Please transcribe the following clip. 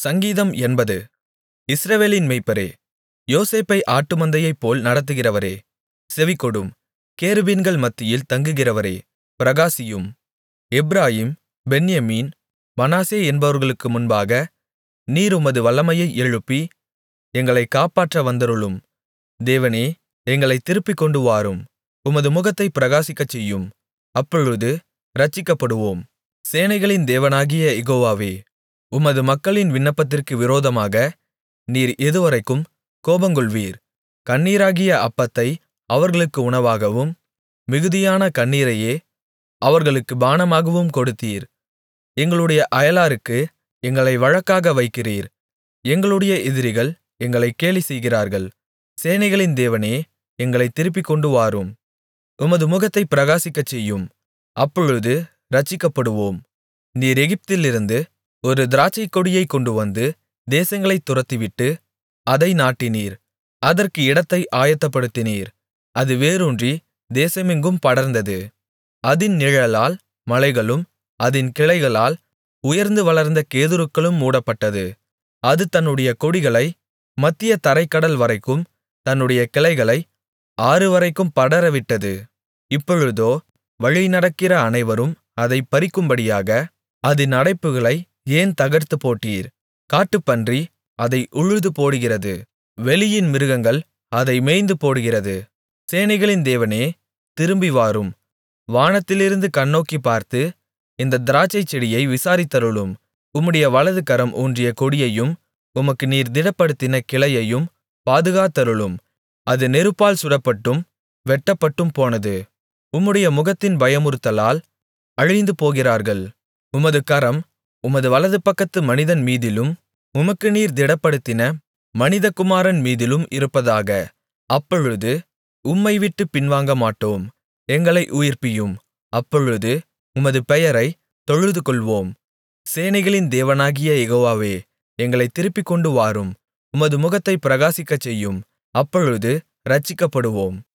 சங்கீதம் எண்பது இஸ்ரவேலின் மேய்ப்பரே யோசேப்பை ஆட்டுமந்தையைப்போல் நடத்துகிறவரே செவிகொடும் கேருபீன்கள் மத்தியில் தங்குகிறவரே பிரகாசியும் எப்பிராயீம் பென்யமீன் மனாசே என்பவர்களுக்கு முன்பாக நீர் உமது வல்லமையை எழுப்பி எங்களைக் காப்பாற்ற வந்தருளும் தேவனே எங்களைத் திருப்பிக் கொண்டுவாரும் உமது முகத்தைப் பிரகாசிக்கச்செய்யும் அப்பொழுது இரட்சிக்கப்படுவோம் சேனைகளின் தேவனாகிய யெகோவாவே உமது மக்களின் விண்ணப்பத்திற்கு விரோதமாக நீர் எதுவரைக்கும் கோபங்கொள்வீர் கண்ணீராகிய அப்பத்தை அவர்களுக்கு உணவாகவும் மிகுதியான கண்ணீரையே அவர்களுக்குப் பானமாகவும் கொடுத்தீர் எங்களுடைய அயலாருக்கு எங்களை வழக்காக வைக்கிறீர் எங்களுடைய எதிரிகள் எங்களைக் கேலிசெய்கிறார்கள் சேனைகளின் தேவனே எங்களைத் திருப்பிக் கொண்டுவாரும் உமது முகத்தைப் பிரகாசிக்கச்செய்யும் அப்பொழுது இரட்சிக்கப்படுவோம் நீர் எகிப்திலிருந்து ஒரு திராட்சைக்கொடியைக் கொண்டுவந்து தேசங்களைத் துரத்திவிட்டு அதை நாட்டினீர் அதற்கு இடத்தை ஆயத்தப்படுத்தினீர் அது வேரூன்றி தேசமெங்கும் படர்ந்தது அதின் நிழலால் மலைகளும் அதின் கிளைகளால் உயர்ந்து வளர்ந்த கேதுருக்களும் மூடப்பட்டது அது தன்னுடைய கொடிகளை மத்திய தரைக்கடல் வரைக்கும் தன்னுடைய கிளைகளை ஆறுவரைக்கும் படரவிட்டது இப்பொழுதோ வழிநடக்கிற அனைவரும் அதைப் பறிக்கும்படியாக அதின் அடைப்புகளை ஏன் தகர்த்துப்போட்டீர் காட்டுப்பன்றி அதை உழுதுபோடுகிறது வெளியின் மிருகங்கள் அதை மேய்ந்துபோடுகிறது சேனைகளின் தேவனே திரும்பி வாரும் வானத்திலிருந்து கண்ணோக்கிப் பார்த்து இந்தத் திராட்சைச்செடியை விசாரித்தருளும் உம்முடைய வலது கரம் ஊன்றிய கொடியையும் உமக்கு நீர் திடப்படுத்தின கிளையையும் பாதுகாத்தருளும் அது நெருப்பால் சுடப்பட்டும் வெட்டப்பட்டும் போனது உம்முடைய முகத்தின் பயமுறுத்தலால் அழிந்து போகிறார்கள் உமது கரம் உமது வலது பக்கத்து மனிதன் மீதிலும் உமக்கு நீர் திடப்படுத்தின மனிதகுமாரன் மீதிலும் இருப்பதாக அப்பொழுது உம்மை விட்டு பின்வாங்கமாட்டோம் எங்களை உயிர்ப்பியும் அப்பொழுது உமது பெயரைத் தொழுதுகொள்வோம் சேனைகளின் தேவனாகிய யெகோவாவே எங்களைத் திருப்பிக் கொண்டு வாரும் உமது முகத்தைப் பிரகாசிக்கச்செய்யும் அப்பொழுது இரட்சிக்கப்படுவோம்